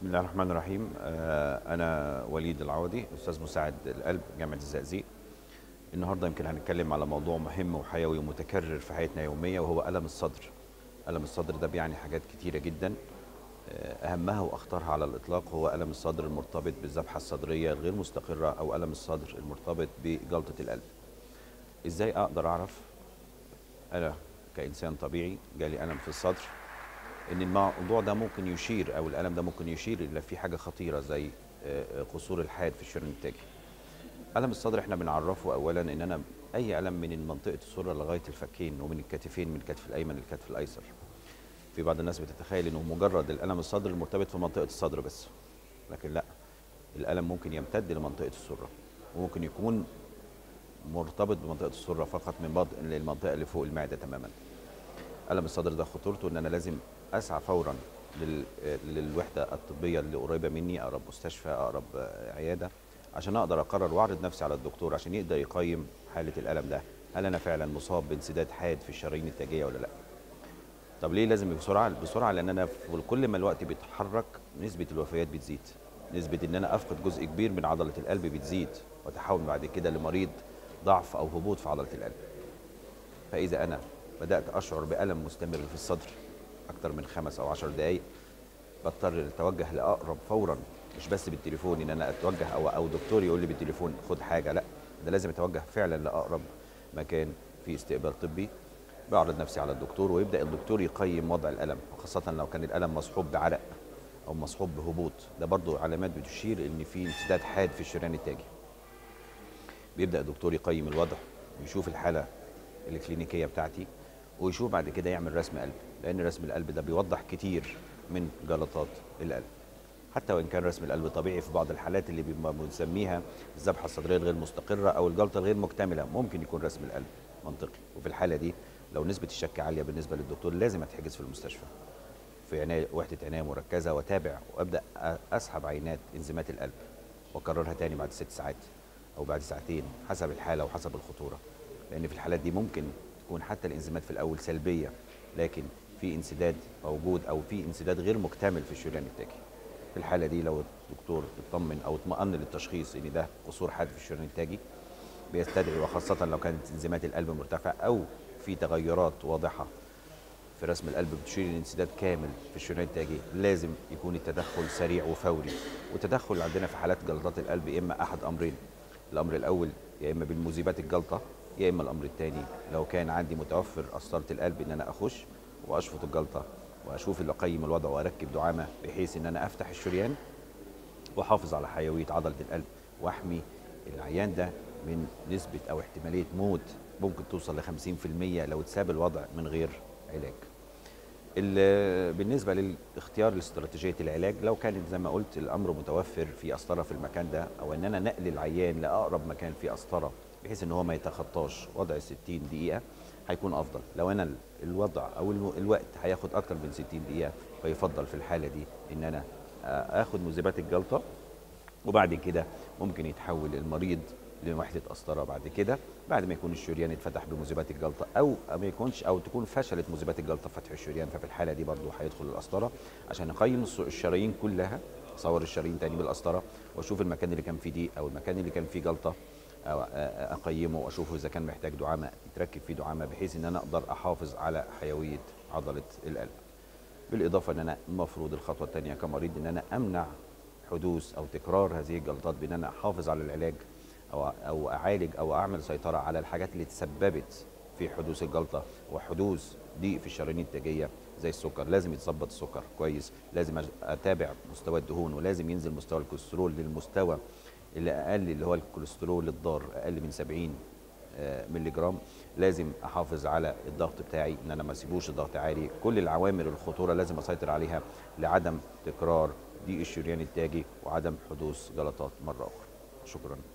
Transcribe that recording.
بسم الله الرحمن الرحيم آه، أنا وليد العوضي أستاذ مساعد القلب جامعة الزقازيق النهاردة يمكن هنتكلم على موضوع مهم وحيوي ومتكرر في حياتنا يومية وهو ألم الصدر ألم الصدر ده بيعني حاجات كتيرة جدا آه، أهمها وأخطرها على الإطلاق هو ألم الصدر المرتبط بالذبحة الصدرية الغير مستقرة أو ألم الصدر المرتبط بجلطة القلب إزاي أقدر أعرف أنا كإنسان طبيعي جالي ألم في الصدر ان الموضوع ده ممكن يشير او الالم ده ممكن يشير الى في حاجه خطيره زي آه، آه، قصور الحاد في الشريان التاجي الم الصدر احنا بنعرفه اولا ان انا اي الم من منطقه السره لغايه الفكين ومن الكتفين من الكتف الايمن للكتف الايسر في بعض الناس بتتخيل انه مجرد الالم الصدر المرتبط في منطقه الصدر بس لكن لا الالم ممكن يمتد لمنطقه السره وممكن يكون مرتبط بمنطقه السره فقط من بعض المنطقه اللي فوق المعده تماما الم الصدر ده خطورته ان انا لازم اسعى فورا لل- للوحده الطبيه اللي قريبه مني اقرب مستشفى اقرب آه، عياده عشان اقدر اقرر واعرض نفسي على الدكتور عشان يقدر يقيم حاله الالم ده هل انا فعلا مصاب بانسداد حاد في الشرايين التاجيه ولا لا طب ليه لازم بسرعه بسرعه لان انا في كل ما الوقت بيتحرك نسبه الوفيات بتزيد نسبه ان انا افقد جزء كبير من عضله القلب بتزيد واتحول بعد كده لمريض ضعف او هبوط في عضله القلب فاذا انا بدات اشعر بالم مستمر في الصدر اكتر من خمس او عشر دقائق بضطر اتوجه لاقرب فورا مش بس بالتليفون ان انا اتوجه او او دكتور يقول لي بالتليفون خد حاجه لا ده لازم اتوجه فعلا لاقرب مكان في استقبال طبي بعرض نفسي على الدكتور ويبدا الدكتور يقيم وضع الالم وخاصه لو كان الالم مصحوب بعرق او مصحوب بهبوط ده برضو علامات بتشير ان في انسداد حاد في الشريان التاجي بيبدا الدكتور يقيم الوضع ويشوف الحاله الكلينيكيه بتاعتي ويشوف بعد كده يعمل رسم قلب لان رسم القلب ده بيوضح كتير من جلطات القلب حتى وان كان رسم القلب طبيعي في بعض الحالات اللي بيبقى بنسميها الذبحه الصدريه الغير مستقره او الجلطه الغير مكتمله ممكن يكون رسم القلب منطقي وفي الحاله دي لو نسبه الشك عاليه بالنسبه للدكتور لازم اتحجز في المستشفى في عنايه وحده عنايه مركزه واتابع وابدا اسحب عينات انزيمات القلب واكررها تاني بعد ست ساعات او بعد ساعتين حسب الحاله وحسب الخطوره لان في الحالات دي ممكن تكون حتى الانزيمات في الاول سلبيه لكن في انسداد موجود او في انسداد غير مكتمل في الشريان التاجي في الحاله دي لو الدكتور اطمن او اطمأن للتشخيص ان ده قصور حاد في الشريان التاجي بيستدعي وخاصه لو كانت انزيمات القلب مرتفعه او في تغيرات واضحه في رسم القلب بتشير لانسداد كامل في الشريان التاجي لازم يكون التدخل سريع وفوري والتدخل عندنا في حالات جلطات القلب يا اما احد امرين الامر الاول يا اما بالمذيبات الجلطه يا اما الامر الثاني لو كان عندي متوفر قسطره القلب ان انا اخش واشفط الجلطه واشوف اللي اقيم الوضع واركب دعامه بحيث ان انا افتح الشريان واحافظ على حيويه عضله القلب واحمي العيان ده من نسبه او احتماليه موت ممكن توصل ل 50% لو اتساب الوضع من غير علاج. ال- بالنسبه لاختيار استراتيجيه العلاج لو كانت زي ما قلت الامر متوفر في قسطره في المكان ده او ان انا نقل العيان لاقرب مكان فيه قسطره بحيث ان هو ما يتخطاش وضع 60 دقيقه هيكون افضل لو انا ال- الوضع او الو- الوقت هياخد اكتر من 60 دقيقه فيفضل في الحاله دي ان انا آه، اخد مذيبات الجلطه وبعد كده ممكن يتحول المريض لوحده قسطره بعد كده بعد ما يكون الشريان اتفتح بمذيبات الجلطه او ما يكونش او تكون فشلت مذيبات الجلطه في فتح الشريان ففي الحاله دي برضه هيدخل القسطره عشان اقيم الص- الشرايين كلها اصور الشرايين تاني بالقسطره واشوف المكان اللي كان فيه ضيق او المكان اللي كان فيه جلطه أو أ- أ- اقيمه واشوفه اذا كان محتاج دعامه يتركب فيه دعامه بحيث ان انا اقدر احافظ على حيويه عضله القلب. بالاضافه ان انا المفروض الخطوه الثانيه كمريض ان انا امنع حدوث او تكرار هذه الجلطات بان انا احافظ على العلاج او او اعالج او اعمل سيطره على الحاجات اللي تسببت في حدوث الجلطه وحدوث ضيق في الشرايين التاجيه زي السكر لازم يتظبط السكر كويس لازم أج- اتابع مستوى الدهون ولازم ينزل مستوى الكوليسترول للمستوى اللي اقل اللي هو الكوليسترول الضار اقل من 70 آه، مللي جرام لازم احافظ على الضغط بتاعي ان انا ما اسيبوش الضغط عالي كل العوامل الخطوره لازم اسيطر عليها لعدم تكرار ضيق الشريان التاجي وعدم حدوث جلطات مره اخرى شكرا